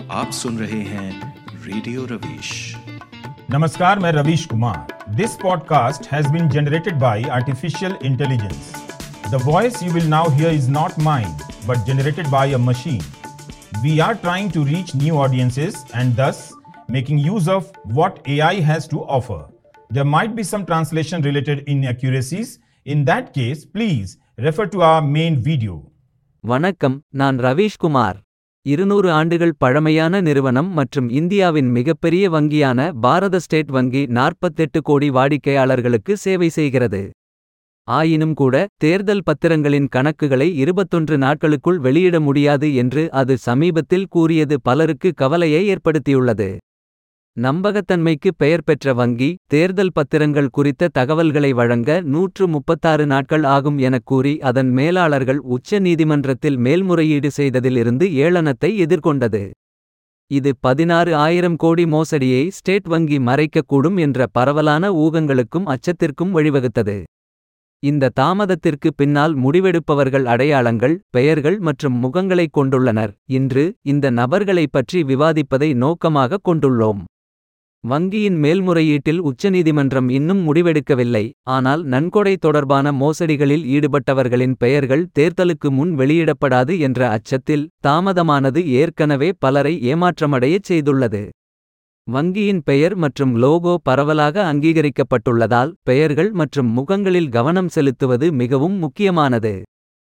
आप सुन रहे हैं रेडियो रवीश नमस्कार मैं Ravish Kumar this podcast has been generated by artificial intelligence the voice you will now hear is not mine but generated by a machine we are trying to reach new audiences and thus making use of what AI has to offer. There might be some translation related inaccuracies. In that case, please refer to our main video. வணக்கம் நான் ரவீஷ் குமார் இருநூறு ஆண்டுகள் பழமையான நிறுவனம் மற்றும் இந்தியாவின் மிகப்பெரிய வங்கியான பாரத state வங்கி 48 கோடி வாடிக்கையாளர்களுக்கு சேவை செய்கிறது ஆயினும் கூட தேர்தல் பத்திரங்களின் கணக்குகளை 21 நாட்களுக்குள் வெளியிட முடியாது என்று அது சமீபத்தில் கூறியது பலருக்கு கவலையை ஏற்படுத்தியுள்ளது நம்பகத்தன்மைக்கு பெயர் பெற்ற வங்கி தேர்தல் பத்திரங்கள் குறித்த தகவல்களை வழங்க நூற்று முப்பத்தாறு நாட்கள் ஆகும் எனக் கூறி அதன் மேலாளர்கள் உச்ச நீதிமன்றத்தில் மேல்முறையீடு செய்ததில் இருந்து ஏளனத்தை எதிர்கொண்டது இது பதினாறு ஆயிரம் கோடி மோசடியை ஸ்டேட் வங்கி மறைக்கக்கூடும் என்ற பரவலான ஊகங்களுக்கும் அச்சத்திற்கும் வழிவகுத்தது இந்த தாமதத்திற்கு பின்னால் முடிவெடுப்பவர்கள் அடையாளங்கள் பெயர்கள் மற்றும் முகங்களைக் கொண்டுள்ளனர் இன்று இந்த நபர்களைப் பற்றி விவாதிப்பதை நோக்கமாகக் கொண்டுள்ளோம் வங்கியின் மேல்முறையீட்டில் உச்சநீதிமன்றம் இன்னும் முடிவெடுக்கவில்லை ஆனால் நன்கொடை தொடர்பான மோசடிகளில் ஈடுபட்டவர்களின் பெயர்கள் தேர்தலுக்கு முன் வெளியிடப்படாது என்ற அச்சத்தில் தாமதமானது ஏற்கனவே பலரை ஏமாற்றமடையச் செய்துள்ளது வங்கியின் பெயர் மற்றும் லோகோ பரவலாக அங்கீகரிக்கப்பட்டுள்ளதால் பெயர்கள் மற்றும் முகங்களில் கவனம் செலுத்துவது மிகவும் முக்கியமானது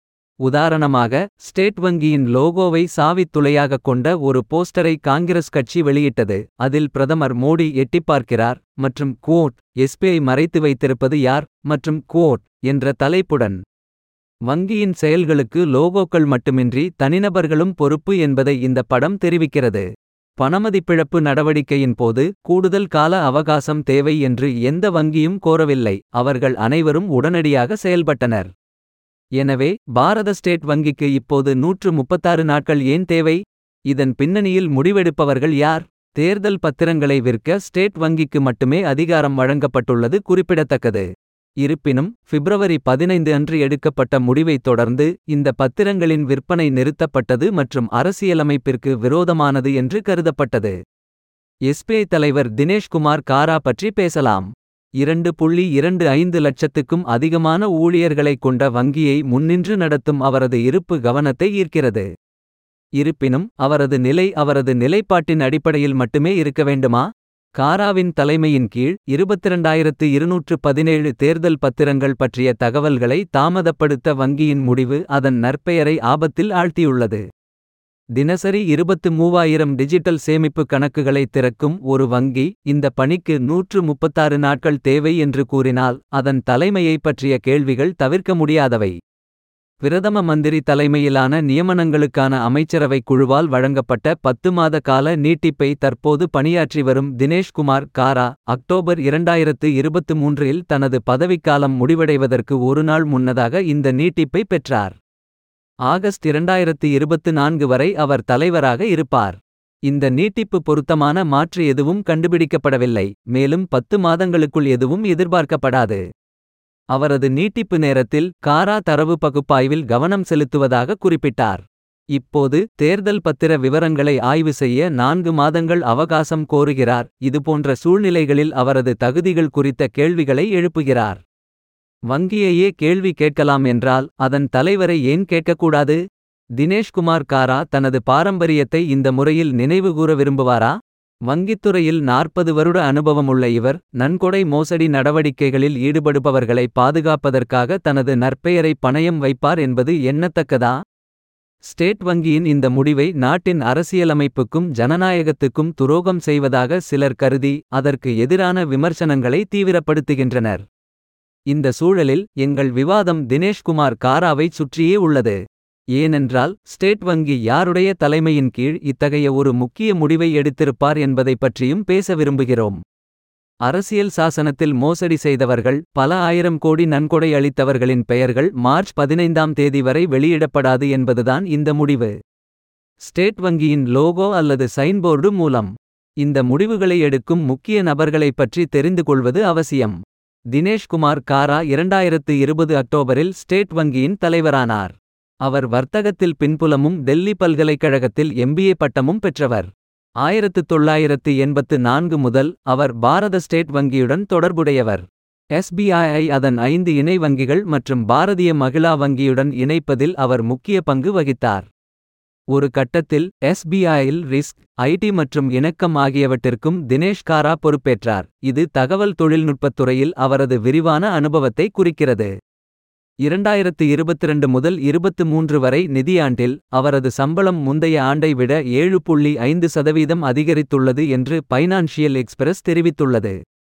உதாரணமாக ஸ்டேட் வங்கியின் லோகோவை சாவித் துளையாகக் கொண்ட ஒரு போஸ்டரை காங்கிரஸ் கட்சி வெளியிட்டது அதில் பிரதமர் மோடி எட்டிப் பார்க்கிறார் மற்றும் குவோட் எஸ்பிஐ மறைத்து வைத்திருப்பது யார் மற்றும் குவோட் என்ற தலைப்புடன் வங்கியின் செயல்களுக்கு லோகோக்கள் மட்டுமின்றி தனிநபர்களும் பொறுப்பு என்பதை இந்த படம் தெரிவிக்கிறது பணமதிப்பிழப்பு நடவடிக்கையின் போது கூடுதல் கால அவகாசம் தேவை என்று எந்த வங்கியும் கோரவில்லை அவர்கள் அனைவரும் உடனடியாக செயல்பட்டனர் எனவே பாரத ஸ்டேட் வங்கிக்கு இப்போது நூற்று முப்பத்தாறு நாட்கள் ஏன் தேவை இதன் பின்னணியில் முடிவெடுப்பவர்கள் யார் தேர்தல் பத்திரங்களை விற்க ஸ்டேட் வங்கிக்கு மட்டுமே அதிகாரம் வழங்கப்பட்டுள்ளது குறிப்பிடத்தக்கது இருப்பினும் பிப்ரவரி பதினைந்து அன்று எடுக்கப்பட்ட முடிவைத் தொடர்ந்து இந்த பத்திரங்களின் விற்பனை நிறுத்தப்பட்டது மற்றும் அரசியலமைப்பிற்கு விரோதமானது என்று கருதப்பட்டது எஸ்பிஐ தலைவர் தினேஷ்குமார் காரா பற்றி பேசலாம் இரண்டு புள்ளி இரண்டு ஐந்து லட்சத்துக்கும் அதிகமான ஊழியர்களைக் கொண்ட வங்கியை முன்னின்று நடத்தும் அவரது இருப்பு கவனத்தை ஈர்க்கிறது இருப்பினும் அவரது நிலை அவரது நிலைப்பாட்டின் அடிப்படையில் மட்டுமே இருக்க வேண்டுமா காராவின் தலைமையின் கீழ் இருபத்திரண்டாயிரத்து இருநூற்று பதினேழு தேர்தல் பத்திரங்கள் பற்றிய தகவல்களை தாமதப்படுத்த வங்கியின் முடிவு அதன் நற்பெயரை ஆபத்தில் ஆழ்த்தியுள்ளது தினசரி இருபத்து மூவாயிரம் டிஜிட்டல் சேமிப்பு கணக்குகளை திறக்கும் ஒரு வங்கி இந்த பணிக்கு நூற்று முப்பத்தாறு நாட்கள் தேவை என்று கூறினால் அதன் தலைமையைப் பற்றிய கேள்விகள் தவிர்க்க முடியாதவை பிரதம மந்திரி தலைமையிலான நியமனங்களுக்கான அமைச்சரவைக் குழுவால் வழங்கப்பட்ட பத்து மாத கால நீட்டிப்பை தற்போது பணியாற்றி வரும் தினேஷ்குமார் காரா அக்டோபர் இரண்டாயிரத்து இருபத்து மூன்றில் தனது பதவிக்காலம் முடிவடைவதற்கு ஒரு நாள் முன்னதாக இந்த நீட்டிப்பை பெற்றார் ஆகஸ்ட் இரண்டாயிரத்து இருபத்து நான்கு வரை அவர் தலைவராக இருப்பார் இந்த நீட்டிப்பு பொருத்தமான மாற்று எதுவும் கண்டுபிடிக்கப்படவில்லை மேலும் பத்து மாதங்களுக்குள் எதுவும் எதிர்பார்க்கப்படாது அவரது நீட்டிப்பு நேரத்தில் காரா தரவு பகுப்பாய்வில் கவனம் செலுத்துவதாக குறிப்பிட்டார் இப்போது தேர்தல் பத்திர விவரங்களை ஆய்வு செய்ய நான்கு மாதங்கள் அவகாசம் கோருகிறார் இதுபோன்ற சூழ்நிலைகளில் அவரது தகுதிகள் குறித்த கேள்விகளை எழுப்புகிறார் வங்கியையே கேள்வி கேட்கலாம் என்றால் அதன் தலைவரை ஏன் கேட்கக்கூடாது தினேஷ்குமார் காரா தனது பாரம்பரியத்தை இந்த முறையில் நினைவுகூர விரும்புவாரா வங்கித்துறையில் நாற்பது வருட அனுபவமுள்ள இவர் நன்கொடை மோசடி நடவடிக்கைகளில் ஈடுபடுபவர்களை பாதுகாப்பதற்காக தனது நற்பெயரை பணயம் வைப்பார் என்பது எண்ணத்தக்கதா ஸ்டேட் வங்கியின் இந்த முடிவை நாட்டின் அரசியலமைப்புக்கும் ஜனநாயகத்துக்கும் துரோகம் செய்வதாக சிலர் கருதி அதற்கு எதிரான விமர்சனங்களை தீவிரப்படுத்துகின்றனர் இந்த சூழலில் எங்கள் விவாதம் தினேஷ்குமார் காராவை சுற்றியே உள்ளது ஏனென்றால் ஸ்டேட் வங்கி யாருடைய தலைமையின் கீழ் இத்தகைய ஒரு முக்கிய முடிவை எடுத்திருப்பார் என்பதைப் பற்றியும் பேச விரும்புகிறோம் அரசியல் சாசனத்தில் மோசடி செய்தவர்கள் பல ஆயிரம் கோடி நன்கொடை அளித்தவர்களின் பெயர்கள் மார்ச் பதினைந்தாம் தேதி வரை வெளியிடப்படாது என்பதுதான் இந்த முடிவு ஸ்டேட் வங்கியின் லோகோ அல்லது சைன்போர்டு மூலம் இந்த முடிவுகளை எடுக்கும் முக்கிய நபர்களைப் பற்றி தெரிந்து கொள்வது அவசியம் தினேஷ்குமார் காரா இரண்டாயிரத்து இருபது அக்டோபரில் ஸ்டேட் வங்கியின் தலைவரானார் அவர் வர்த்தகத்தில் பின்புலமும் டெல்லி பல்கலைக்கழகத்தில் எம்பிஏ பட்டமும் பெற்றவர் ஆயிரத்து தொள்ளாயிரத்து எண்பத்து நான்கு முதல் அவர் பாரத ஸ்டேட் வங்கியுடன் தொடர்புடையவர் எஸ்பிஐ அதன் ஐந்து இணை வங்கிகள் மற்றும் பாரதிய மகிழா வங்கியுடன் இணைப்பதில் அவர் முக்கிய பங்கு வகித்தார் ஒரு கட்டத்தில் எஸ்பிஐயில் ரிஸ்க் ஐடி மற்றும் இணக்கம் ஆகியவற்றிற்கும் தினேஷ் காரா பொறுப்பேற்றார் இது தகவல் தொழில்நுட்பத் துறையில் அவரது விரிவான அனுபவத்தை குறிக்கிறது இரண்டாயிரத்து இருபத்திரண்டு முதல் இருபத்து மூன்று வரை நிதியாண்டில் அவரது சம்பளம் முந்தைய ஆண்டை விட ஏழு புள்ளி ஐந்து சதவீதம் அதிகரித்துள்ளது என்று பைனான்சியல் எக்ஸ்பிரஸ் தெரிவித்துள்ளது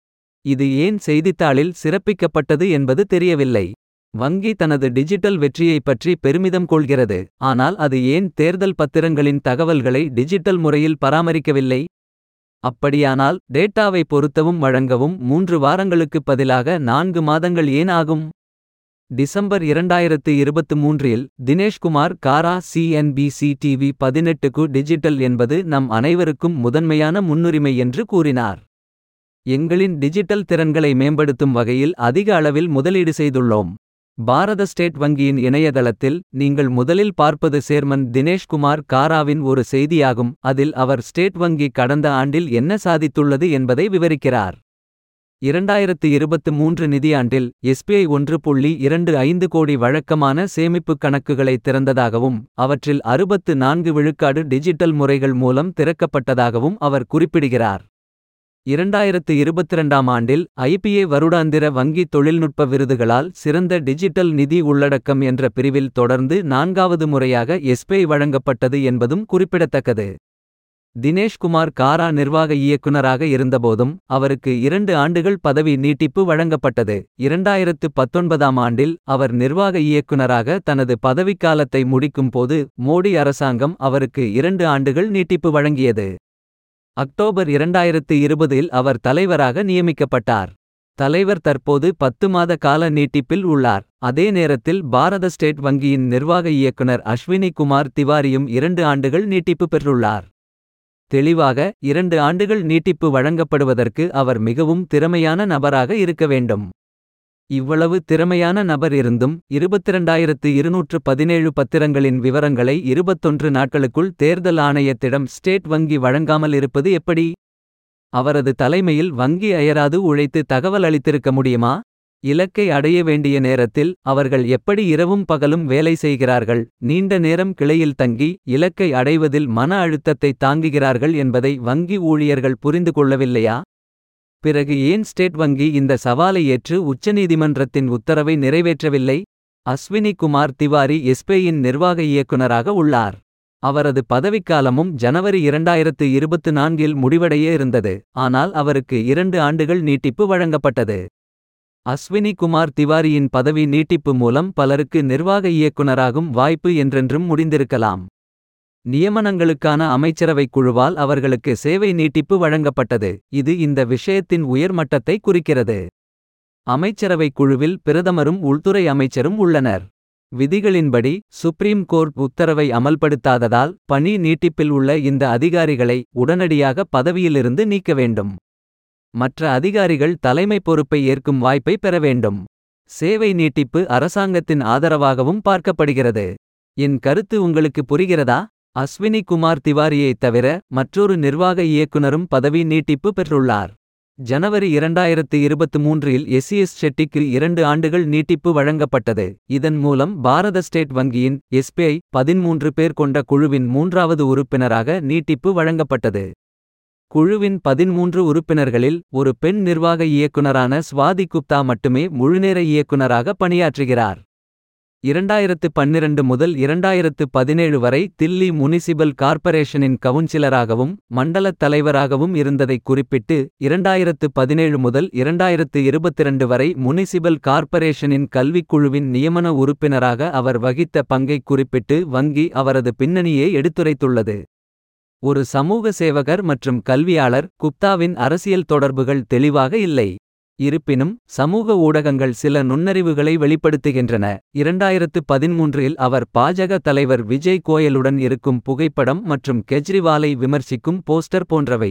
இது ஏன் செய்தித்தாளில் சிறப்பிக்கப்பட்டது என்பது தெரியவில்லை வங்கி தனது டிஜிட்டல் வெற்றியைப் பற்றி பெருமிதம் கொள்கிறது ஆனால் அது ஏன் தேர்தல் பத்திரங்களின் தகவல்களை டிஜிட்டல் முறையில் பராமரிக்கவில்லை அப்படியானால் டேட்டாவை பொருத்தவும் வழங்கவும் மூன்று வாரங்களுக்குப் பதிலாக நான்கு மாதங்கள் ஏன் ஆகும் டிசம்பர் இரண்டாயிரத்து இருபத்து மூன்றில் தினேஷ்குமார் காரா சிஎன்பிசி டிவி பதினெட்டுக்கு டிஜிட்டல் என்பது நம் அனைவருக்கும் முதன்மையான முன்னுரிமை என்று கூறினார் எங்களின் டிஜிட்டல் திறன்களை மேம்படுத்தும் வகையில் அதிக அளவில் முதலீடு செய்துள்ளோம் பாரத ஸ்டேட் வங்கியின் இணையதளத்தில் நீங்கள் முதலில் பார்ப்பது சேர்மன் தினேஷ்குமார் காராவின் ஒரு செய்தியாகும் அதில் அவர் ஸ்டேட் வங்கி கடந்த ஆண்டில் என்ன சாதித்துள்ளது என்பதை விவரிக்கிறார் இரண்டாயிரத்து இருபத்து மூன்று நிதியாண்டில் எஸ்பிஐ ஒன்று புள்ளி இரண்டு ஐந்து கோடி வழக்கமான சேமிப்புக் கணக்குகளை திறந்ததாகவும் அவற்றில் அறுபத்து நான்கு விழுக்காடு டிஜிட்டல் முறைகள் மூலம் திறக்கப்பட்டதாகவும் அவர் குறிப்பிடுகிறார் இரண்டாயிரத்து இருபத்திரண்டாம் ஆண்டில் ஐபிஏ வருடாந்திர வங்கி தொழில்நுட்ப விருதுகளால் சிறந்த டிஜிட்டல் நிதி உள்ளடக்கம் என்ற பிரிவில் தொடர்ந்து நான்காவது முறையாக எஸ்பிஐ வழங்கப்பட்டது என்பதும் குறிப்பிடத்தக்கது தினேஷ்குமார் காரா நிர்வாக இயக்குநராக இருந்தபோதும் அவருக்கு இரண்டு ஆண்டுகள் பதவி நீட்டிப்பு வழங்கப்பட்டது இரண்டாயிரத்து பத்தொன்பதாம் ஆண்டில் அவர் நிர்வாக இயக்குநராக தனது பதவிக்காலத்தை முடிக்கும்போது மோடி அரசாங்கம் அவருக்கு இரண்டு ஆண்டுகள் நீட்டிப்பு வழங்கியது அக்டோபர் இரண்டாயிரத்து இருபதில் அவர் தலைவராக நியமிக்கப்பட்டார் தலைவர் தற்போது பத்து மாத கால நீட்டிப்பில் உள்ளார் அதே நேரத்தில் பாரத ஸ்டேட் வங்கியின் நிர்வாக இயக்குனர் அஸ்வினி குமார் திவாரியும் இரண்டு ஆண்டுகள் நீட்டிப்பு பெற்றுள்ளார் தெளிவாக இரண்டு ஆண்டுகள் நீட்டிப்பு வழங்கப்படுவதற்கு அவர் மிகவும் திறமையான நபராக இருக்க வேண்டும் இவ்வளவு திறமையான நபர் இருந்தும் இருபத்திரண்டாயிரத்து இருநூற்று பதினேழு பத்திரங்களின் விவரங்களை இருபத்தொன்று நாட்களுக்குள் தேர்தல் ஆணையத்திடம் ஸ்டேட் வங்கி வழங்காமல் இருப்பது எப்படி அவரது தலைமையில் வங்கி அயராது உழைத்து தகவல் அளித்திருக்க முடியுமா இலக்கை அடைய வேண்டிய நேரத்தில் அவர்கள் எப்படி இரவும் பகலும் வேலை செய்கிறார்கள் நீண்ட நேரம் கிளையில் தங்கி இலக்கை அடைவதில் மன அழுத்தத்தை தாங்குகிறார்கள் என்பதை வங்கி ஊழியர்கள் புரிந்து கொள்ளவில்லையா பிறகு ஏன் ஸ்டேட் வங்கி இந்த சவாலை ஏற்று உச்சநீதிமன்றத்தின் உத்தரவை நிறைவேற்றவில்லை அஸ்வினி குமார் திவாரி எஸ்பியின் நிர்வாக இயக்குநராக உள்ளார் அவரது பதவிக்காலமும் ஜனவரி இரண்டாயிரத்து இருபத்து நான்கில் முடிவடைய இருந்தது ஆனால் அவருக்கு இரண்டு ஆண்டுகள் நீட்டிப்பு வழங்கப்பட்டது அஸ்வினி குமார் திவாரியின் பதவி நீட்டிப்பு மூலம் பலருக்கு நிர்வாக இயக்குநராகும் வாய்ப்பு என்றென்றும் முடிந்திருக்கலாம் நியமனங்களுக்கான அமைச்சரவைக் குழுவால் அவர்களுக்கு சேவை நீட்டிப்பு வழங்கப்பட்டது இது இந்த விஷயத்தின் உயர்மட்டத்தை குறிக்கிறது அமைச்சரவைக் குழுவில் பிரதமரும் உள்துறை அமைச்சரும் உள்ளனர் விதிகளின்படி சுப்ரீம் கோர்ட் உத்தரவை அமல்படுத்தாததால் பணி நீட்டிப்பில் உள்ள இந்த அதிகாரிகளை உடனடியாக பதவியிலிருந்து நீக்க வேண்டும் மற்ற அதிகாரிகள் தலைமை பொறுப்பை ஏற்கும் வாய்ப்பை பெற வேண்டும் சேவை நீட்டிப்பு அரசாங்கத்தின் ஆதரவாகவும் பார்க்கப்படுகிறது என் கருத்து உங்களுக்கு புரிகிறதா அஸ்வினி குமார் திவாரியைத் தவிர மற்றொரு நிர்வாக இயக்குனரும் பதவி நீட்டிப்பு பெற்றுள்ளார் ஜனவரி இரண்டாயிரத்து இருபத்து மூன்றில் எஸ்சிஎஸ் ஷெட்டிக்கு இரண்டு ஆண்டுகள் நீட்டிப்பு வழங்கப்பட்டது இதன் மூலம் பாரத ஸ்டேட் வங்கியின் எஸ்பிஐ பதிமூன்று பேர் கொண்ட குழுவின் மூன்றாவது உறுப்பினராக நீட்டிப்பு வழங்கப்பட்டது குழுவின் பதிமூன்று உறுப்பினர்களில் ஒரு பெண் நிர்வாக இயக்குனரான ஸ்வாதி குப்தா மட்டுமே முழுநேர இயக்குனராக பணியாற்றுகிறார் இரண்டாயிரத்து பன்னிரண்டு முதல் இரண்டாயிரத்து பதினேழு வரை தில்லி முனிசிபல் கார்ப்பரேஷனின் கவுன்சிலராகவும் மண்டலத் தலைவராகவும் இருந்ததை குறிப்பிட்டு இரண்டாயிரத்து பதினேழு முதல் இரண்டாயிரத்து இருபத்திரண்டு வரை முனிசிபல் கார்ப்பரேஷனின் கல்விக்குழுவின் நியமன உறுப்பினராக அவர் வகித்த பங்கை குறிப்பிட்டு வங்கி அவரது பின்னணியை எடுத்துரைத்துள்ளது ஒரு சமூக சேவகர் மற்றும் கல்வியாளர் குப்தாவின் அரசியல் தொடர்புகள் தெளிவாக இல்லை இருப்பினும் சமூக ஊடகங்கள் சில நுண்ணறிவுகளை வெளிப்படுத்துகின்றன இரண்டாயிரத்து பதிமூன்றில் அவர் பாஜக தலைவர் விஜய் கோயலுடன் இருக்கும் புகைப்படம் மற்றும் கெஜ்ரிவாலை விமர்சிக்கும் போஸ்டர் போன்றவை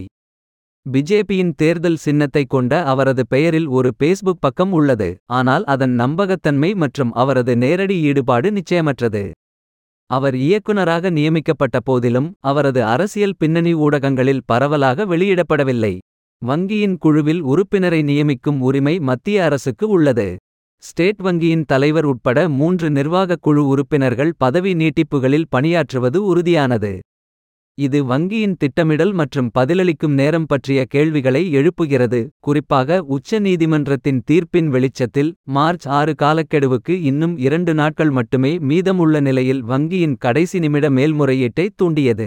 பிஜேபியின் தேர்தல் சின்னத்தை கொண்ட அவரது பெயரில் ஒரு பேஸ்புக் பக்கம் உள்ளது ஆனால் அதன் நம்பகத்தன்மை மற்றும் அவரது நேரடி ஈடுபாடு நிச்சயமற்றது அவர் இயக்குனராக நியமிக்கப்பட்ட போதிலும் அவரது அரசியல் பின்னணி ஊடகங்களில் பரவலாக வெளியிடப்படவில்லை வங்கியின் குழுவில் உறுப்பினரை நியமிக்கும் உரிமை மத்திய அரசுக்கு உள்ளது ஸ்டேட் வங்கியின் தலைவர் உட்பட மூன்று நிர்வாகக் குழு உறுப்பினர்கள் பதவி நீட்டிப்புகளில் பணியாற்றுவது உறுதியானது இது வங்கியின் திட்டமிடல் மற்றும் பதிலளிக்கும் நேரம் பற்றிய கேள்விகளை எழுப்புகிறது குறிப்பாக உச்ச நீதிமன்றத்தின் தீர்ப்பின் வெளிச்சத்தில் மார்ச் ஆறு காலக்கெடுவுக்கு இன்னும் இரண்டு நாட்கள் மட்டுமே மீதமுள்ள நிலையில் வங்கியின் கடைசி நிமிட மேல்முறையீட்டை தூண்டியது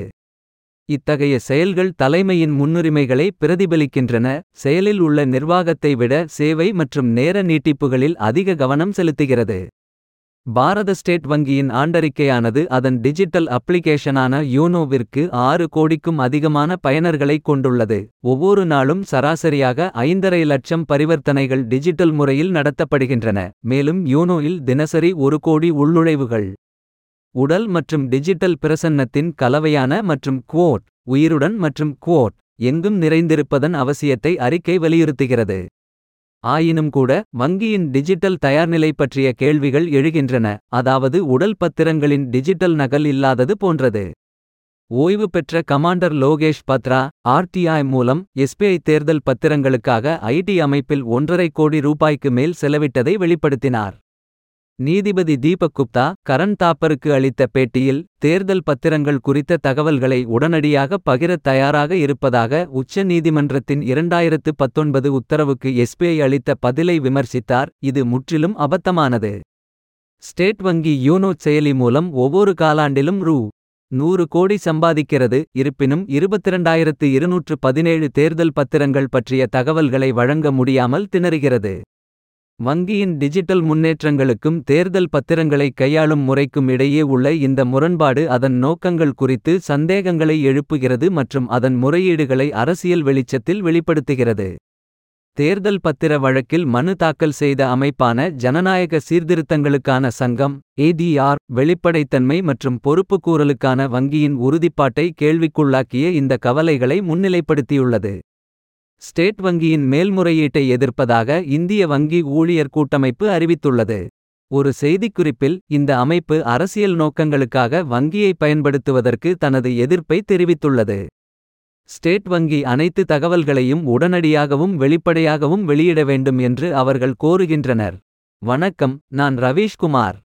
இத்தகைய செயல்கள் தலைமையின் முன்னுரிமைகளை பிரதிபலிக்கின்றன செயலில் உள்ள நிர்வாகத்தை விட சேவை மற்றும் நேர நீட்டிப்புகளில் அதிக கவனம் செலுத்துகிறது பாரத ஸ்டேட் வங்கியின் ஆண்டறிக்கையானது அதன் டிஜிட்டல் அப்ளிகேஷனான யூனோவிற்கு ஆறு கோடிக்கும் அதிகமான பயனர்களை கொண்டுள்ளது ஒவ்வொரு நாளும் சராசரியாக ஐந்தரை லட்சம் பரிவர்த்தனைகள் டிஜிட்டல் முறையில் நடத்தப்படுகின்றன மேலும் யூனோயில் தினசரி ஒரு கோடி உள்நுழைவுகள் உடல் மற்றும் டிஜிட்டல் பிரசன்னத்தின் கலவையான மற்றும் குவோட் உயிருடன் மற்றும் குவோட் எங்கும் நிறைந்திருப்பதன் அவசியத்தை அறிக்கை வலியுறுத்துகிறது ஆயினும் கூட வங்கியின் டிஜிட்டல் தயார்நிலை பற்றிய கேள்விகள் எழுகின்றன அதாவது உடல் பத்திரங்களின் டிஜிட்டல் நகல் இல்லாதது போன்றது ஓய்வு பெற்ற கமாண்டர் லோகேஷ் பத்ரா ஆர்டிஐ மூலம் எஸ்பிஐ தேர்தல் பத்திரங்களுக்காக ஐடி அமைப்பில் ஒன்றரை கோடி ரூபாய்க்கு மேல் செலவிட்டதை வெளிப்படுத்தினார் நீதிபதி தீபக் குப்தா கரண் தாப்பருக்கு அளித்த பேட்டியில் தேர்தல் பத்திரங்கள் குறித்த தகவல்களை உடனடியாக பகிரத் தயாராக இருப்பதாக உச்ச நீதிமன்றத்தின் இரண்டாயிரத்து பத்தொன்பது உத்தரவுக்கு எஸ்பிஐ அளித்த பதிலை விமர்சித்தார் இது முற்றிலும் அபத்தமானது ஸ்டேட் வங்கி யூனோ செயலி மூலம் ஒவ்வொரு காலாண்டிலும் ரூ நூறு கோடி சம்பாதிக்கிறது இருப்பினும் இருபத்திரண்டாயிரத்து இருநூற்று பதினேழு தேர்தல் பத்திரங்கள் பற்றிய தகவல்களை வழங்க முடியாமல் திணறுகிறது வங்கியின் டிஜிட்டல் முன்னேற்றங்களுக்கும் தேர்தல் பத்திரங்களை கையாளும் முறைக்கும் இடையே உள்ள இந்த முரண்பாடு அதன் நோக்கங்கள் குறித்து சந்தேகங்களை எழுப்புகிறது மற்றும் அதன் முறையீடுகளை அரசியல் வெளிச்சத்தில் வெளிப்படுத்துகிறது தேர்தல் பத்திர வழக்கில் மனு தாக்கல் செய்த அமைப்பான ஜனநாயக சீர்திருத்தங்களுக்கான சங்கம் ஏடிஆர் வெளிப்படைத்தன்மை மற்றும் பொறுப்புக்கூறலுக்கான வங்கியின் உறுதிப்பாட்டை கேள்விக்குள்ளாக்கிய இந்த கவலைகளை முன்னிலைப்படுத்தியுள்ளது ஸ்டேட் வங்கியின் மேல்முறையீட்டை எதிர்ப்பதாக இந்திய வங்கி ஊழியர் கூட்டமைப்பு அறிவித்துள்ளது ஒரு செய்திக்குறிப்பில் இந்த அமைப்பு அரசியல் நோக்கங்களுக்காக வங்கியை பயன்படுத்துவதற்கு தனது எதிர்ப்பை தெரிவித்துள்ளது ஸ்டேட் வங்கி அனைத்து தகவல்களையும் உடனடியாகவும் வெளிப்படையாகவும் வெளியிட வேண்டும் என்று அவர்கள் கோருகின்றனர் வணக்கம் நான் ரவீஷ்குமார்